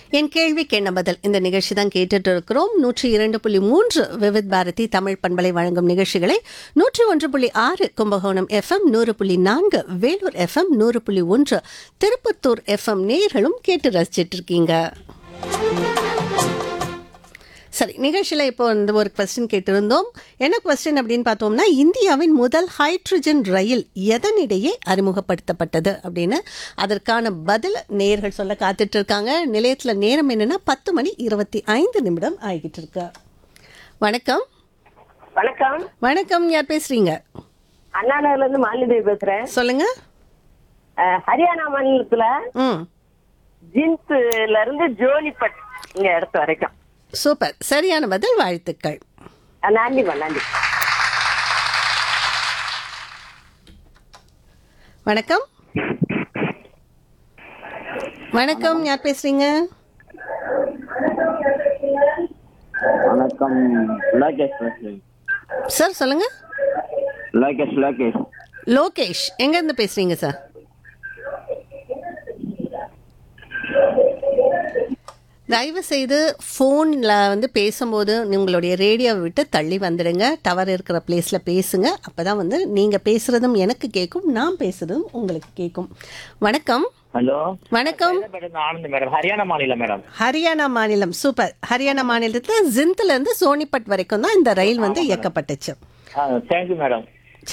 என் கேள்விக்கு என்ன பதில் இந்த நிகழ்ச்சி தான் கேட்டுட்டு இருக்கிறோம் நூற்றி இரண்டு புள்ளி மூன்று விவித் பாரதி தமிழ் பண்பலை வழங்கும் நிகழ்ச்சிகளை நூற்றி ஒன்று புள்ளி ஆறு கும்பகோணம் எஃப்எம் நூறு புள்ளி நான்கு வேலூர் எஃப்எம் நூறு புள்ளி ஒன்று திருப்பத்தூர் எஃப்எம் நேர்களும் கேட்டு ரசிச்சிட்டு இருக்கீங்க சரி நிகழ்ச்சியில் இப்போ வந்து ஒரு கொஸ்டின் கேட்டிருந்தோம் என்ன கொஸ்டின் அப்படின்னு பார்த்தோம்னா இந்தியாவின் முதல் ஹைட்ரஜன் ரயில் எதனிடையே அறிமுகப்படுத்தப்பட்டது அப்படின்னு அதற்கான பதில் நேர்கள் சொல்ல காத்துட்டு இருக்காங்க நிலையத்தில் நேரம் என்னன்னா பத்து மணி இருபத்தி ஐந்து நிமிடம் ஆகிட்டு இருக்கு வணக்கம் வணக்கம் வணக்கம் யார் பேசுறீங்க அண்ணா நகர்ல இருந்து மாலினி பேசுறேன் சொல்லுங்க அஹ், ஹரியானா மாநிலத்துல ம் ஜின்ஸ்ல இருந்து ஜோலிபட் இங்க இடத்து வரைக்கும் சூப்பர் சரியான பதில் வாழ்த்துக்கள் அஹ், நன்றிம்மா நன்றி வணக்கம் வணக்கம் யார் பேசுறீங்க வணக்கம் லோகேஷ் பேசுறேன் சார் சொல்லுங்க லோகேஷ் லோகேஷ் லோகேஷ் எங்க இருந்து பேசுறீங்க சார் தயவு செய்து ஃபோனில் வந்து பேசும்போது உங்களுடைய ரேடியோவை விட்டு தள்ளி வந்துடுங்க டவர் இருக்கிற பிளேஸில் பேசுங்க அப்போ தான் வந்து நீங்கள் பேசுகிறதும் எனக்கு கேட்கும் நான் பேசுகிறதும் உங்களுக்கு கேட்கும் வணக்கம் ஹலோ வணக்கம் மேடம் ஆனந்த் மேடம் ஹரியானா மாநிலம் மேடம் ஹரியானா மாநிலம் சூப்பர் ஹரியானா மாநிலத்தில் ஜிந்த்லேருந்து சோனிபட் வரைக்கும் தான் இந்த ரயில் வந்து இயக்கப்பட்டுச்சு தேங்க்யூ மேடம்